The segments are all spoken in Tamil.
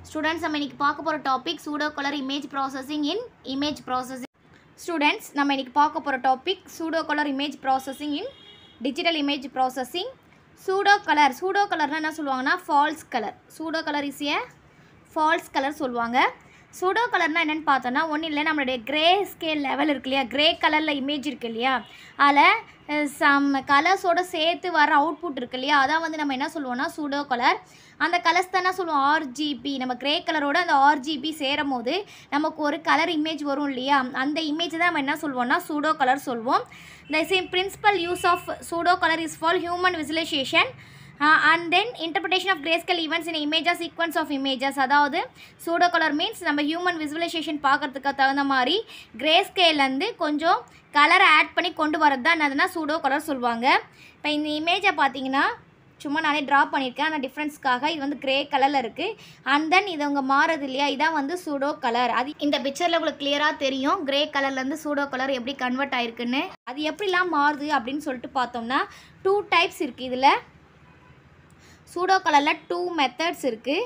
ஸ்டூடெண்ட்ஸ் நம்ம இன்னைக்கு பார்க்க போகிற topic pseudo colour image processing in image processing students நம்ம இன்னைக்கு பார்க்க போகிற topic pseudo colour image processing in digital image processing pseudo colour pseudo கலர்னால் என்ன சொல்லுவாங்கன்னா false colour pseudo colour is a false colour சொல்லுவாங்க சூடோ கலர்னால் என்னென்னு பார்த்தோன்னா ஒன்றும் இல்லை நம்மளுடைய கிரே ஸ்கேல் லெவல் இருக்கு இல்லையா கிரே கலரில் இமேஜ் இருக்கு இல்லையா அதில் சம் கலர்ஸோட சேர்த்து வர அவுட்புட் இருக்கு இல்லையா அதான் வந்து நம்ம என்ன சொல்லுவோம்னா சூடோ கலர் அந்த கலர்ஸ் தான் என்ன சொல்லுவோம் ஆர்ஜிபி நம்ம கிரே கலரோட அந்த ஆர்ஜிபி சேரும் போது நமக்கு ஒரு கலர் இமேஜ் வரும் இல்லையா அந்த இமேஜ் தான் நம்ம என்ன சொல்லுவோம்னா சூடோ கலர் சொல்வோம் the same principle use of pseudo colour is for human visualization and then interpretation of greyscale events in images sequence of images அதாவது சூடோ கலர் மீன்ஸ் நம்ம ஹியூமன் விசுவலைசேஷன் பார்க்கறதுக்கு தகுந்த மாதிரி கிரேஸ்கேலேருந்து கொஞ்சம் கலரை ஆட் பண்ணி கொண்டு வரது தான் என்னதுன்னா சூடோ கலர் சொல்லுவாங்க இப்போ இந்த இமேஜை பார்த்தீங்கன்னா சும்மா நானே ட்ரா பண்ணியிருக்கேன் ஆனால் டிஃப்ரென்ஸ்க்காக இது வந்து கிரே கலரில் இருக்குது அண்ட் தென் இது உங்க மாறுது இல்லையா இதான் வந்து சூடோ கலர் அது இந்த பிக்சரில் உங்களுக்கு கிளியராக தெரியும் கிரே கலர்லேருந்து சூடோ கலர் எப்படி கன்வெர்ட் ஆயிருக்குன்னு அது எப்படிலாம் மாறுது அப்படின்னு சொல்லிட்டு பார்த்தோம்னா டூ டைப்ஸ் இருக்குது இதில் சூடோ கலரில் டூ மெத்தட்ஸ் இருக்குது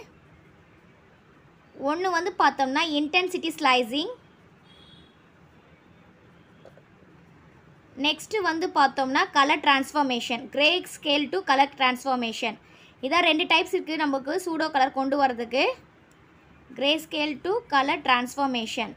ஒன்று வந்து பார்த்தோம்னா இன்டென்சிட்டி ஸ்லைசிங் நெக்ஸ்ட்டு வந்து பார்த்தோம்னா colour transformation grey scale to colour transformation இதான் ரெண்டு டைப்ஸ் இருக்குது நமக்கு சூடோ கலர் கொண்டு வரதுக்கு grey scale to colour transformation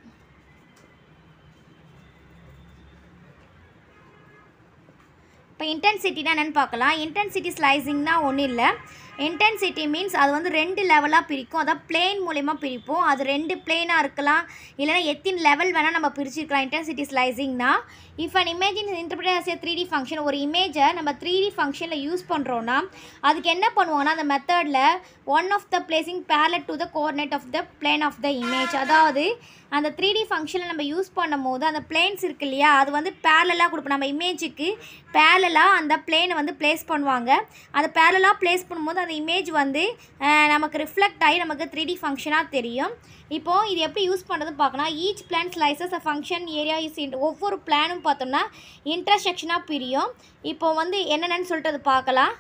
இப்போ இன்டென்சிட்டினா என்னென்னு பார்க்கலாம் இன்டென்சிட்டி ஸ்லைசிங்னா ஒன்றும் இல்லை இன்டென்சிட்டி மீன்ஸ் அது வந்து ரெண்டு லெவலாக பிரிக்கும் அதான் பிளேன் மூலயமா பிரிப்போம் அது ரெண்டு பிளேனாக இருக்கலாம் இல்லைனா எத்தின் லெவல் வேணால் நம்ம பிரிச்சிருக்கலாம் இன்டென்சிட்டி ஸ்லைசிங்னா if an image in interpret as a three D function ஒரு இமேஜை நம்ம த்ரீ டி ஃபங்க்ஷனில் யூஸ் பண்ணுறோன்னா அதுக்கு என்ன பண்ணுவாங்கன்னா அந்த மெத்தடில் one of the placing parallel to the coordinate of the plane of the image அதாவது அந்த த்ரீ டி ஃபங்க்ஷனில் நம்ம யூஸ் பண்ணும் போது அந்த பிளேன்ஸ் இருக்கு இல்லையா அது வந்து பேரலாக கொடுப்போம் நம்ம இமேஜுக்கு பேரலாக அந்த பிளேனை வந்து ப்ளேஸ் பண்ணுவாங்க அந்த பேரலாக ப்ளேஸ் பண்ணும்போது அந்த இமேஜ் வந்து நமக்கு ரிஃப்ளெக்ட் ஆகி நமக்கு த்ரீ டி ஃபங்க்ஷனாக தெரியும் இப்போது இது எப்படி யூஸ் பண்ணுறது பார்க்கலாம் each plan slices a function area is in ஒவ்வொரு பிளானும் பார்த்தோம்னா இன்டர்செக்ஷனாக பிரியும் இப்போ வந்து என்னென்னு சொல்லிட்டு அது பார்க்கலாம்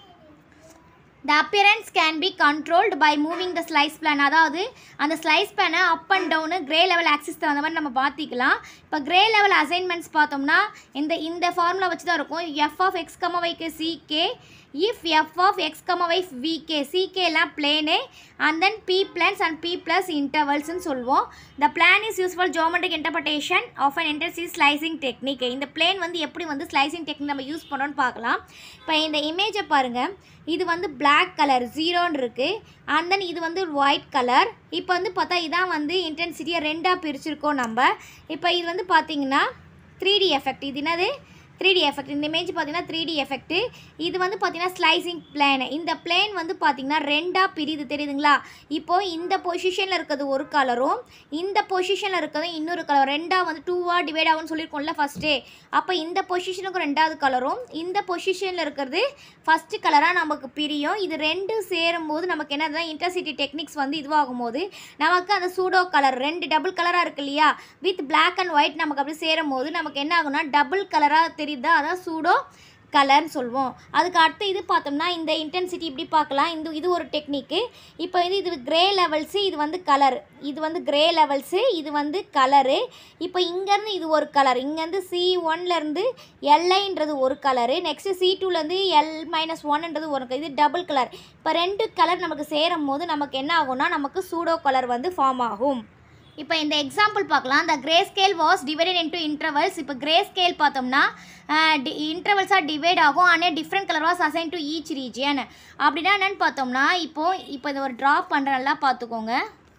the appearance can be controlled by moving the slice plan அதாவது அந்த ஸ்லைஸ் பிளானை up and down grey level axis தகுந்த மாதிரி நம்ம பார்த்திக்கலாம் இப்போ கிரே லெவல் அசைன்மெண்ட்ஸ் பார்த்தோம்னா இந்த இந்த ஃபார்முலா வச்சு தான் இருக்கும் எஃப் ஆஃப் எக்ஸ் கம வைக்கு CK if f of x comma y VK சிகேலாம் plane and then P plans and P plus இன்டர்வல்ஸ்னு சொல்லுவோம் the plan is useful geometric interpretation of an intensity slicing technique இந்த பிளேன் வந்து எப்படி வந்து ஸ்லைசிங் டெக்னிக் நம்ம யூஸ் பண்ணோன்னு பார்க்கலாம் இப்போ இந்த இமேஜை பாருங்கள் இது வந்து பிளாக் கலர் ஜீரோன்னு இருக்குது அண்ட் தென் இது வந்து ஒயிட் கலர் இப்போ வந்து பார்த்தா இதான் வந்து இன்டென்சிட்டியை ரெண்டாக பிரிச்சிருக்கோம் நம்ம இப்போ இது வந்து பார்த்தீங்கன்னா த்ரீ டி எஃபெக்ட் இது என்னது த்ரீ டி எஃபெக்ட் இந்த இமேஜ் பார்த்தீங்கன்னா த்ரீ டி எஃபெக்ட்டு இது வந்து பார்த்தீங்கன்னா ஸ்லைசிங் பிளேன் இந்த பிளேன் வந்து பார்த்தீங்கன்னா ரெண்டாக பிரியுது தெரியுதுங்களா இப்போது இந்த பொசிஷனில் இருக்கிறது ஒரு கலரும் இந்த பொசிஷனில் இருக்கிறது இன்னொரு கலர் ரெண்டாக வந்து டூவாக டிவைட் ஆகும்னு சொல்லியிருக்கோம்ல ஃபஸ்ட்டே அப்போ இந்த பொசிஷனுக்கு ரெண்டாவது கலரும் இந்த பொசிஷனில் இருக்கிறது ஃபஸ்ட்டு கலராக நமக்கு பிரியும் இது ரெண்டு சேரும்போது நமக்கு என்னதுன்னா இன்டர்சிட்டி டெக்னிக்ஸ் வந்து இதுவாகும் போது நமக்கு அந்த சூடோ கலர் ரெண்டு டபுள் கலராக இருக்கு இல்லையா வித் பிளாக் அண்ட் ஒயிட் நமக்கு அப்படி சேரும் போது நமக்கு என்ன ஆகும்னா டபுள் கலராக தெரியுதா அதான் சூடோ கலர்னு சொல்லுவோம் அதுக்கு அடுத்து இது பார்த்தோம்னா இந்த இன்டென்சிட்டி இப்படி பார்க்கலாம் இந்த இது ஒரு டெக்னிக்கு இப்போ வந்து இது கிரே லெவல்ஸு இது வந்து கலர் இது வந்து கிரே லெவல்ஸு இது வந்து கலரு இப்போ இங்கேருந்து இது ஒரு கலர் இங்கேருந்து சி ஒன்லேருந்து எல்ஐன்றது ஒரு கலரு நெக்ஸ்ட்டு சி டூலேருந்து எல் மைனஸ் ஒன்ன்றது ஒரு இது டபுள் கலர் இப்போ ரெண்டு கலர் நமக்கு சேரும் போது நமக்கு என்ன ஆகும்னா நமக்கு சூடோ கலர் வந்து ஃபார்ம் ஆகும் இப்போ இந்த எக்ஸாம்பிள் பார்க்கலாம் இந்த grey scale was divided into intervals இப்போ கிரே ஸ்கேல் பார்த்தோம்னா இன்டர்வல்ஸாக டிவைட் ஆகும் ஆனால் different colour was assign to each region அப்படின்னா என்னென்னு பார்த்தோம்னா இப்போது இப்போ இது ஒரு ட்ரா பண்ணுற நல்லா பார்த்துக்கோங்க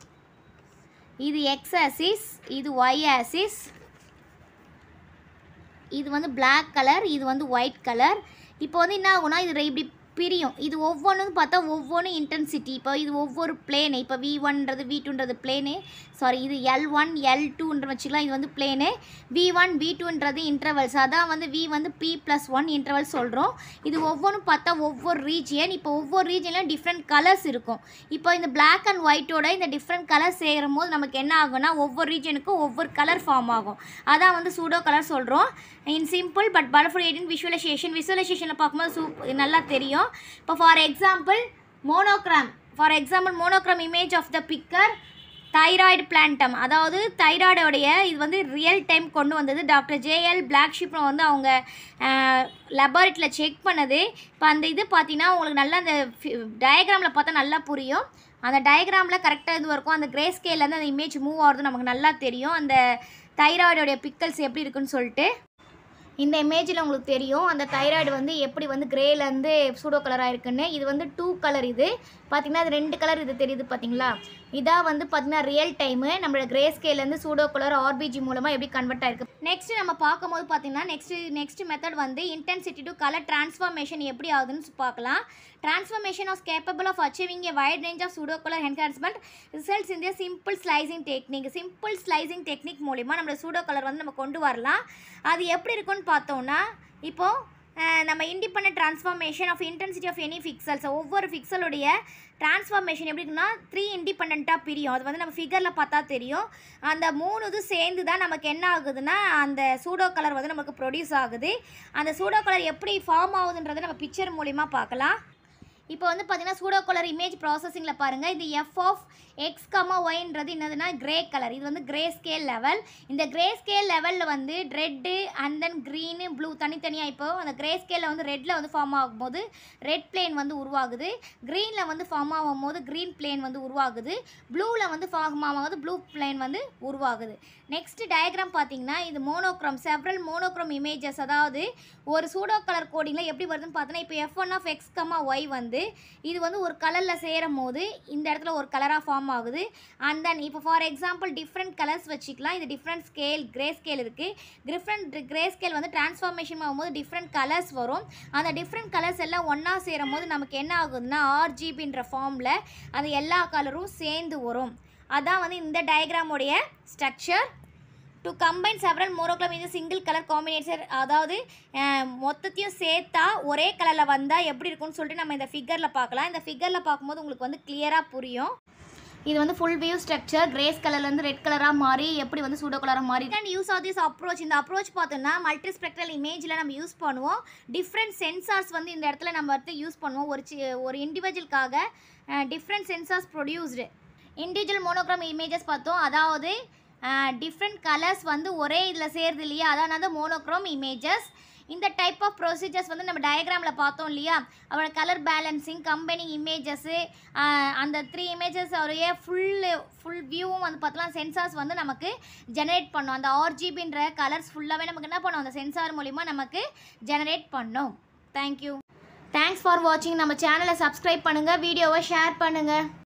இது எக்ஸ் ஆசிஸ் இது ஒய் ஆசிஸ் இது வந்து பிளாக் கலர் இது வந்து ஒயிட் கலர் இப்போ வந்து என்ன ஆகும்னா இது இப்படி பிரியும் இது ஒவ்வொன்றும் பார்த்தா ஒவ்வொன்றும் இன்டென்சிட்டி இப்போ இது ஒவ்வொரு பிளேனு இப்போ வி ஒன்றது வி டூன்றது பிளேனு சாரி இது எல் ஒன் எல் டூன்ற வச்சுக்கலாம் இது வந்து பிளேனு வி ஒன் வி டூன்றது இன்டர்வல்ஸ் அதான் வந்து வி வந்து பி ப்ளஸ் ஒன் இன்டர்வல் சொல்கிறோம் இது ஒவ்வொன்றும் பார்த்தா ஒவ்வொரு ரீஜியன் இப்போ ஒவ்வொரு ரீஜியன்லையும் டிஃப்ரெண்ட் கலர்ஸ் இருக்கும் இப்போ இந்த பிளாக் அண்ட் ஒயிட்டோட இந்த டிஃப்ரெண்ட் கலர் சேரும் போது நமக்கு என்ன ஆகும்னா ஒவ்வொரு ரீஜனுக்கும் ஒவ்வொரு கலர் ஃபார்ம் ஆகும் அதான் வந்து சூடோ கலர் சொல்கிறோம் in simple but powerful aid in visualization விஷுவலைசேஷனில் பார்க்கும்போது சூப் நல்லா தெரியும் இப்போ for example monochrome for example monochrome image of the picker thyroid phantom அதாவது தைராய்டோடைய இது வந்து ரியல் டைம் கொண்டு வந்தது டாக்டர் ஜேஎல் பிளாக் ஷிப் வந்து அவங்க லெபார்ட்டரியில் செக் பண்ணது இப்போ அந்த இது பார்த்தீங்கன்னா உங்களுக்கு நல்லா அந்த டயக்ராமில் பார்த்தா நல்லா புரியும் அந்த டயக்ராமில் கரெக்டாக இது இருக்கும் அந்த கிரே ஸ்கேல்லேருந்து அந்த இமேஜ் மூவ் ஆகிறது நமக்கு நல்லா தெரியும் அந்த தைராய்டோடைய பிக்கல்ஸ் எப்படி இருக்குன்னு சொல்லிட்டு இந்த இமேஜில் உங்களுக்கு தெரியும் அந்த தைராய்டு வந்து எப்படி வந்து கிரேலேருந்து சூடோ கலராக இருக்குன்னு இது வந்து டூ கலர் இது பார்த்தீங்கன்னா அது ரெண்டு கலர் இது தெரியுது பார்த்தீங்களா இதாக வந்து பார்த்தீங்கன்னா ரியல் டைமு நம்மளோட கிரே ஸ்கேல்லேருந்து சூடோ கலர் ஆர்பிஜி மூலமாக எப்படி கன்வெர்ட் ஆயிருக்கு நெக்ஸ்ட் நம்ம பார்க்கும்போது பார்த்தீங்கன்னா நெக்ஸ்ட் நெக்ஸ்ட் மெத்தட் வந்து இன்டென்சிட்டி டு கலர் டிரான்ஸ்ஃபார்மேஷன் எப்படி ஆகுதுன்னு பார்க்கலாம் transformation of capable of achieving a wide range of pseudo colour enhancement results இந்த simple slicing technique simple slicing technique மூலிமா நம்மளோட சூடோ கலர் வந்து நம்ம கொண்டு வரலாம் அது எப்படி இருக்குன்னு பார்த்தோம்னா இப்போது அஹ் நம்ம independent transformation of intensity of any pixels ஒவ்வொரு ஃபிக்சலுடைய ட்ரான்ஸ்ஃபார்மேஷன் எப்படி இருக்குன்னா த்ரீ இண்டிபெண்ட்டாக பிரியும் அது வந்து நம்ம ஃபிகரில் பார்த்தா தெரியும் அந்த மூணு இது சேர்ந்து தான் நமக்கு என்ன ஆகுதுன்னா அந்த சூடோ கலர் வந்து நமக்கு ப்ரொடியூஸ் ஆகுது அந்த சூடோ கலர் எப்படி ஃபார்ம் ஆகுதுன்றதை நம்ம பிக்சர் மூலிமா பார்க்கலாம் இப்போ வந்து பார்த்தீங்கன்னா சூடோ கலர் இமேஜ் ப்ராசஸிங்கில் பாருங்கள் இது எஃப் ஆஃப் எக்ஸ் கமா ஒய்ன்றது என்னதுன்னா கிரே கலர் இது வந்து கிரே ஸ்கேல் லெவல் இந்த கிரே ஸ்கேல் லெவலில் வந்து red and then green blue தனித்தனியாக இப்போ அந்த கிரே ஸ்கேலில் வந்து ரெட்டில் வந்து ஃபார்ம் ஆகும்போது ரெட் பிளேன் வந்து உருவாகுது க்ரீனில் வந்து ஃபார்ம் ஆகும்போது க்ரீன் பிளேன் வந்து உருவாகுது ப்ளூவில் வந்து ஃபார்ம் ஆகும்போது ப்ளூ பிளேன் வந்து உருவாகுது நெக்ஸ்ட் டயக்ராம் பார்த்தீங்கன்னா இது மோனோக்ரோம் செவரல் மோனோக்ரோம் இமேஜஸ் அதாவது ஒரு சூடோ கலர் கோடிங்கில் எப்படி வருதுன்னு பார்த்தோன்னா இப்போ f one of x comma y வந்து இது வந்து ஒரு கலரில் சேரும் போது இந்த இடத்துல ஒரு கலராக ஃபார்ம் ஆகுது அண்ட் தென் இப்போ ஃபார் எக்ஸாம்பிள் டிஃப்ரெண்ட் கலர்ஸ் வச்சுக்கலாம் இது டிஃப்ரெண்ட் ஸ்கேல் கிரே ஸ்கேல் இருக்குது டிஃப்ரெண்ட் கிரே ஸ்கேல் வந்து டிரான்ஸ்ஃபார்மேஷன் ஆகும்போது டிஃப்ரெண்ட் கலர்ஸ் வரும் அந்த டிஃப்ரெண்ட் கலர்ஸ் எல்லாம் ஒன்றா சேரும் போது நமக்கு என்ன ஆகுதுன்னா ஆர்ஜிபின்ற ஃபார்மில் அந்த எல்லா கலரும் சேர்ந்து வரும் அதான் வந்து இந்த டயக்ராமுடைய structure to combine several monochrome இது சிங்கிள் கலர் காம்பினேஷன் அதாவது அஹ், மொத்தத்தையும் சேர்த்தா ஒரே கலரில் வந்தால் எப்படி இருக்கும்னு சொல்லிட்டு நம்ம இந்த ஃபிகரில் பார்க்கலாம் இந்த ஃபிகரில் பார்க்கும்போது உங்களுக்கு வந்து கிளியராக புரியும் இது வந்து ஃபுல் வியூ ஸ்ட்ரக்சர் கிரேஸ் கலர்லேருந்து ரெட் கலராக மாறி எப்படி வந்து சூடோ கலராக மாறி and use of this approach இந்த அப்ரோச் பார்த்தோம்னா மல்டி ஸ்பெக்ட்ரல் இமேஜில் நம்ம யூஸ் பண்ணுவோம் டிஃப்ரெண்ட் சென்சார்ஸ் வந்து இந்த இடத்துல நம்ம வந்து யூஸ் பண்ணுவோம் ஒரு சி ஒரு இண்டிவிஜுவலுக்காக different sensors produced individual monochrome images பார்த்தோம் அதாவது டிஃப்ரெண்ட் கலர்ஸ் வந்து ஒரே இதில் சேருது இல்லையா அதானது மோனோக்ரோம் இமேஜஸ் இந்த டைப் ஆஃப் ப்ரொசீஜர்ஸ் வந்து நம்ம டயக்ராமில் பார்த்தோம் இல்லையா அவரோட கலர் பேலன்சிங் கம்பைனிங் இமேஜஸ்ஸு அந்த த்ரீ இமேஜஸ் அவரையே ஃபுல் ஃபுல் வியூவும் வந்து பார்த்தலாம் சென்சார்ஸ் வந்து நமக்கு ஜெனரேட் பண்ணும் அந்த ஆர்ஜிபின்ற கலர்ஸ் ஃபுல்லாகவே நமக்கு என்ன பண்ணும் அந்த சென்சார் மூலிமா நமக்கு ஜெனரேட் பண்ணும் தேங்க்யூ தேங்க்ஸ் ஃபார் வாட்சிங் நம்ம சேனலை சப்ஸ்கிரைப் பண்ணுங்கள் வீடியோவை ஷேர் பண்ணுங்கள்